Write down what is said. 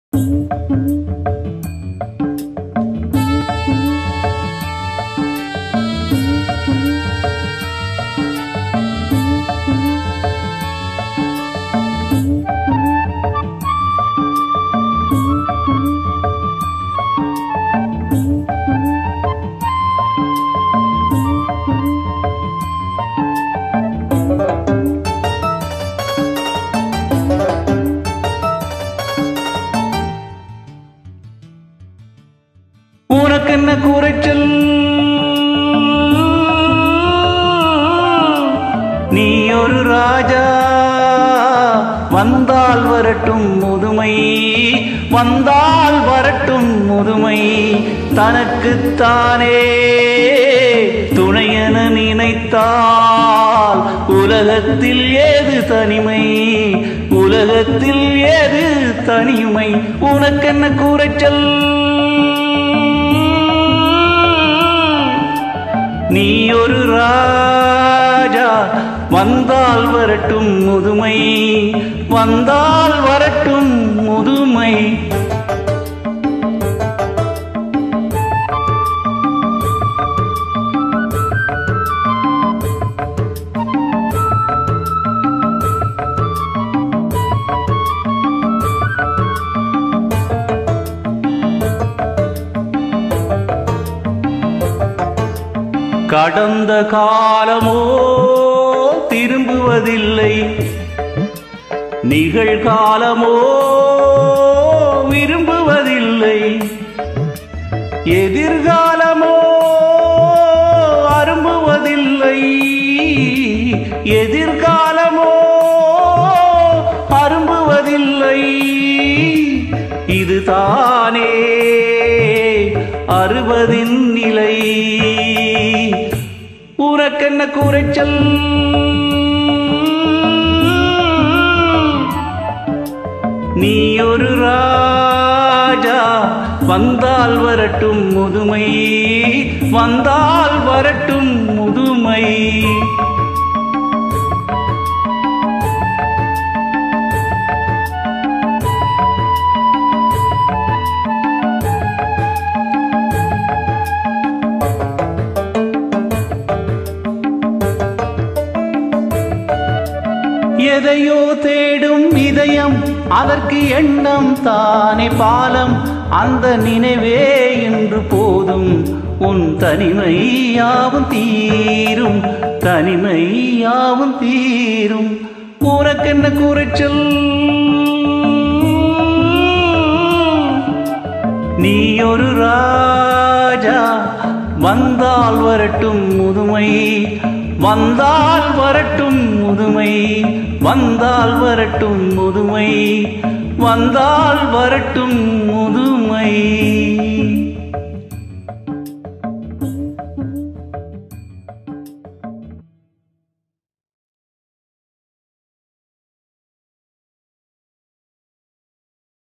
உனக்கென்ன கூரைச்சல் நீ ஒரு ராஜா வந்தால் வரட்டும் முதுமை வந்தால் வரட்டும் முதுமை தனக்குத்தானே துணையென நினைத்தால் உலகத்தில் ஏது தனிமை உலகத்தில் ஏது தனிமை உனக்கென்ன கூரைச்சல் நீ ஒரு ராஜா வந்தால் வரட்டும் முதுமை வந்தால் வரட்டும் முதுமை கடந்த காலமோ திரும்புவதில்லை நிகழ்காலமோ விரும்புவதில்லை எதிர்காலமோ அரும்புவதில்லை எதிர்காலமோ அரும்புவதில்லை இதுதானே அறுபதின் நிலை உனக்கென்ன கூரைச்சல் நீ ஒரு ராஜா வந்தால் வரட்டும் முதுமை வந்தால் வரட்டும் முதுமை எதையோ தேடும் இதயம் அதற்கு எண்ணம் தானே பாலம் அந்த நினைவே என்று போதும் உன் தனிமையாவும் தீரும் தனிமையாவும் தீரும் உனக்கென்ன கூரைச்சல் நீ ஒரு ராஜா வந்தால் வரட்டும் முதுமை வந்தால் வரட்டும் முதுமை வந்தால் வரட்டும் முதுமை வந்தால் வரட்டும் முதுமை